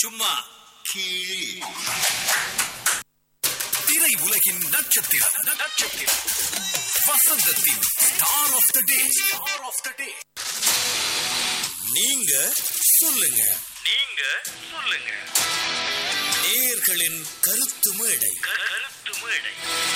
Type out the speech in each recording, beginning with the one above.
சும்மா கீழ் திரை உலகின் நட்சத்திரம் நட்சத்திரம் வசந்தத்தின் star of the day star of the day நீங்க சொல்லுங்க நீங்க சொல்லுங்க நேயர்களின் கருத்து மேடை கருத்து மேடை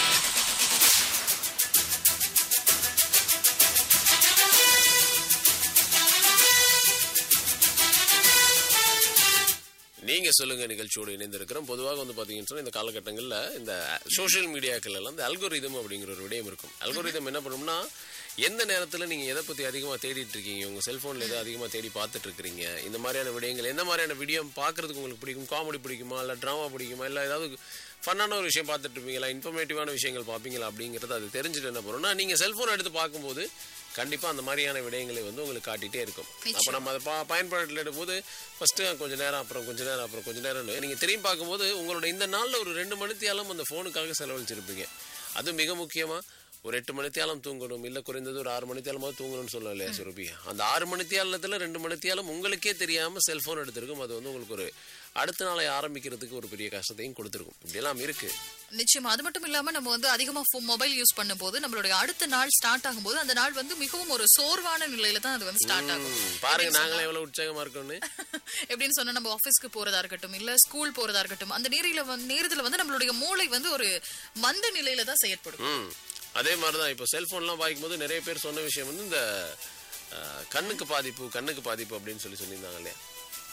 நீங்க சொல்லுங்க நிகழ்ச்சியோடு இணைந்திருக்கிறோம் பொதுவாக வந்து பாத்தீங்கன்னு சொன்னா இந்த காலகட்டங்களில் இந்த சோஷியல் மீடியாக்கள் எல்லாம் இந்த அல்கோரிதம் அப்படிங்கிற ஒரு விடயம் இருக்கும் அல்கோரிதம் என்ன பண்ணும்னா எந்த நேரத்துல நீங்க எதை பத்தி அதிகமா தேடிட்டு இருக்கீங்க உங்க செல்போன்ல எதை அதிகமா தேடி பார்த்துட்டு இருக்கிறீங்க இந்த மாதிரியான விடயங்கள் எந்த மாதிரியான வீடியோ பார்க்கறதுக்கு உங்களுக்கு பிடிக்கும் காமெடி பிடிக்குமா இல்ல டிராமா பிடிக்குமா இல்ல ஏதாவது ஃபன்னான ஒரு விஷயம் பார்த்துட்டு இருப்பீங்களா இன்ஃபர்மேட்டிவான விஷயங்கள் பார்ப்பீங்களா அப்படிங்கறது அது தெரிஞ்சுட்டு என்ன பண்ணும்னா நீங்க செல்போன் எடுத்து பார்க்கும்போது கண்டிப்பா அந்த மாதிரியான விடயங்களை வந்து உங்களுக்கு காட்டிட்டே இருக்கும் அப்ப நம்ம அதை பா- பயன்பாட்டில் எடுக்கும்போது ஃபர்ஸ்ட் கொஞ்ச நேரம் அப்புறம் கொஞ்ச நேரம் அப்புறம் கொஞ்ச நேரம்னு நீங்க திரும்பி பார்க்கும்போது உங்களோட இந்த நாள்ல ஒரு ரெண்டு மணித்தியாலும் அந்த ஃபோனுக்காக செலவழிச்சிருப்பீங்க அது மிக முக்கியமா ஒரு எட்டு மணித்தியாலம் தூங்கணும் இல்ல குறைந்தது ஒரு ஆறு மணித்தியாலமாவது தூங்கணும்னு சொல்லலாம் இல்லையா சுரபி அந்த ஆறு மணித்தியாலத்துல ரெண்டு மணித்தியாலம் உங்களுக்கே தெரியாம செல்போன் எடுத்திருக்கும் அது வந்து உங்களுக்கு ஒரு அடுத்த நாளை ஆரம்பிக்கிறதுக்கு ஒரு பெரிய கஷ்டத்தையும் கொடுத்துருக்கும் இப்படியெல்லாம் இருக்கு நிச்சயமா அது மட்டும் இல்லாம நம்ம வந்து அதிகமா மொபைல் யூஸ் பண்ணும்போது நம்மளுடைய அடுத்த நாள் ஸ்டார்ட் ஆகும்போது அந்த நாள் வந்து மிகவும் ஒரு சோர்வான நிலையில தான் அது வந்து ஸ்டார்ட் ஆகும் ம், பாருங்க நாங்களே எவ்வளவு உற்சாகமா இருக்கோம்னு எப்படின்னு சொன்னா நம்ம ஆபீஸ்க்கு போறதா இருக்கட்டும் இல்ல ஸ்கூல் போறதா இருக்கட்டும் அந்த நேரில வந்து நேரத்துல வந்து நம்மளுடைய மூளை வந்து ஒரு மந்த நிலையில தான் செயற்படும் ம் அதே மாதிரி தான் இப்போ செல்ஃபோன்லாம் பாய்க்கும்போது நிறைய பேர் சொன்ன விஷயம் வந்து இந்த அஹ், கண்ணுக்கு பாதிப்பு கண்ணுக்கு பாதிப்பு அப்படின்னு சொல்லி சொல்லியிருந்தாங்க இல்லையா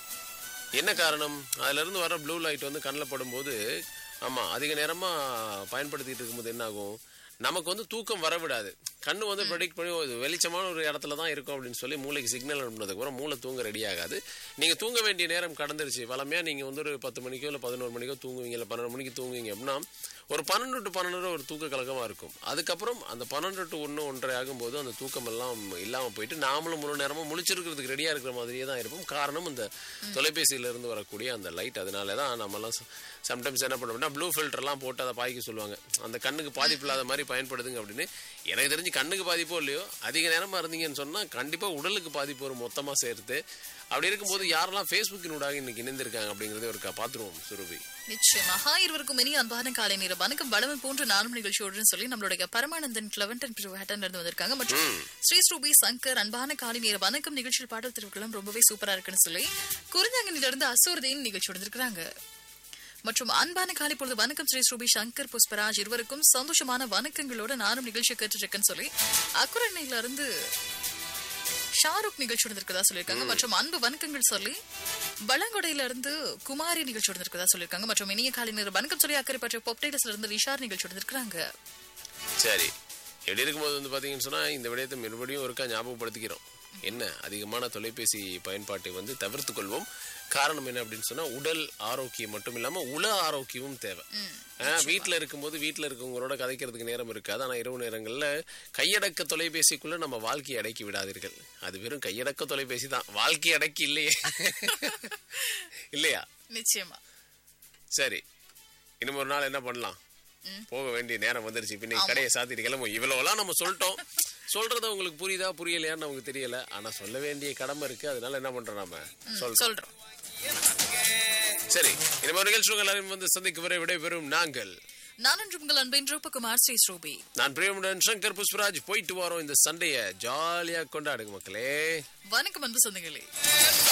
என்ன காரணம் அதுல இருந்து வர ப்ளூ லைட் வந்து கண்ணில் படும்போது ஆமா அதிக நேரமா பயன்படுத்திட்டு இருக்கும்போது என்ன ஆகும் நமக்கு வந்து தூக்கம் வர விடாது கண்ணு வந்து ப்ரெடிக்ட் பண்ணி ஒரு வெளிச்சமான ஒரு இடத்துல தான் இருக்கும் அப்படின்னு சொல்லி மூளைக்கு சிக்னல் அனுப்புனதுக்கு அப்புறம் மூளை தூங்க ரெடி ஆகாது நீங்க தூங்க வேண்டிய நேரம் கடந்துருச்சு வளமையா நீங்க வந்து ஒரு பத்து மணிக்கோ இல்லை பதினோரு மணிக்கோ தூங்குவீங்க இல்லை பன்னெண்டு மணிக்கு தூங்குவீங்க அப்படின்னா ஒரு பன்னெண்டு டு பன்னெண்டு ஒரு தூக்க கலக்கமா இருக்கும் அதுக்கப்புறம் அந்த பன்னெண்டு டு ஒன்று ஒன்றரை ஆகும்போது அந்த தூக்கம் எல்லாம் இல்லாம போயிட்டு நாமளும் முழு நேரமும் முழிச்சிருக்கிறதுக்கு ரெடியா இருக்கிற மாதிரியே தான் இருப்போம் காரணம் இந்த தொலைபேசியில இருந்து வரக்கூடிய அந்த லைட் அதனால தான் நம்மலாம் சம்டைம்ஸ் என்ன பண்ணுவோம்னா ப்ளூ ஃபில்டர்லாம் போட்டு அதை பாய்க்க சொல்லுவாங்க அந்த கண்ணுக்கு பாதிப்பு இல்லாத மாதிரி பயன்படுதுங்க அப்படின்னு எனக்கு தெரிஞ்சு கண்ணுக்கு பாதிப்போ இல்லையோ அதிக நேரமா இருந்தீங்கன்னு சொன்னா கண்டிப்பா உடலுக்கு பாதிப்பு வரும் மொத்தமா சேர்த்து அப்படி இருக்கும்போது யாரெல்லாம் ஃபேஸ்புக்கினூடாக இன்னைக்கு இணைந்திருக்காங்க அப்படிங்கறத ஒரு பார்த்துருவோம் சுரபி நிச்சயமாக இருவருக்கும் இனி அன்பான காலை நேரம் வணக்கம் வளமை போன்ற நானும் நிகழ்ச்சியோடுன்னு சொல்லி நம்மளுடைய பரமானந்தன் கிளவன்டன் ஹேட்டன் இருந்து வந்திருக்காங்க மற்றும் ஸ்ரீ ஸ்ரூபி சங்கர் அன்பான காலை நேரம் வணக்கம் நிகழ்ச்சியில் பாடல் திருவுகளும் ரொம்பவே சூப்பரா இருக்குன்னு சொல்லி குறிஞ்சாங்கனில இருந்து அசூர்தேன் நிகழ்ச்சியோடு இருக்கிறாங்க மற்றும் அன்பான காலை பொழுது வணக்கம் ஸ்ரீ ஸ்ரூபி சங்கர் புஷ்பராஜ் இருவருக்கும் சந்தோஷமான வணக்கங்களோட நானும் நிகழ்ச்சி கேட்டு இருக்கேன்னு சொல்லி அக்குரணையில இருந்து ஷாருக் நிகழ்ச்சி இருக்கிறதா சொல்லியிருக்காங்க மற்றும் அன்பு வணக்கங்கள் சொல்லி பழங்குடையில இருந்து குமாரி நிகழ்ச்சி இருக்கிறதா சொல்லியிருக்காங்க மற்றும் இனிய காலை நேரம் வணக்கம் சொல்லி அக்கறை பற்ற பொப்டைலஸ்ல இருந்து ரிஷார் நிகழ்ச்சி இருக்கிறாங்க சரி எப்படி இருக்கும்போது வந்து பார்த்தீங்கன்னு சொன்னால் இந்த விடயத்தை மறுபடியும் ஒருக்கா ஞாபகப்படுத்திக்கிறோம் என்ன அதிகமான தொலைபேசி பயன்பாட்டை வந்து தவிர்த்து கொள்வோம் காரணம் என்ன அப்படின்னு சொன்னா உடல் ஆரோக்கியம் மட்டும் இல்லாம உள ஆரோக்கியமும் தேவை ஆஹ், வீட்ல இருக்கும்போது வீட்ல இருக்கவங்களோட கதைக்கிறதுக்கு நேரம் இருக்காது ஆனா இரவு நேரங்கள்ல கையடக்க தொலைபேசிக்குள்ள நம்ம வாழ்க்கையை அடக்கி விடாதீர்கள் அது வெறும் கையடக்க தொலைபேசி தான் வாழ்க்கை அடக்கி இல்லையே இல்லையா நிச்சயமா சரி இன்னும் ஒரு நாள் என்ன பண்ணலாம் போக வேண்டிய நேரம் வந்துருச்சு பின்ன கடையை சாத்திட்டு கிளம்பும் இவ்வளவுலாம் நம்ம சொல்லிட்டோம் சொல்றது உங்களுக்கு புரியுதா புரியலையான்னு நமக்கு தெரியல ஆனா சொல்ல வேண்டிய கடமை இருக்கு அதனால என்ன பண்றோம் நாம சொல்றோம் சொல்றோம் சரி இந்த மாதிரி நிகழ்ச்சிகள் எல்லாரும் வந்து சந்திக்கு வரை விடைபெறும் நாங்கள் நான் என்று உங்கள் அன்பின் ரூபகுமார் ஸ்ரீ ஸ்ரூபி நான் பிரியமுடன் சங்கர் புஷ்பராஜ் போயிட்டு வரோம் இந்த சண்டைய ஜாலியா கொண்டாடுங்க மக்களே வணக்கம் அன்பு சொந்தங்களே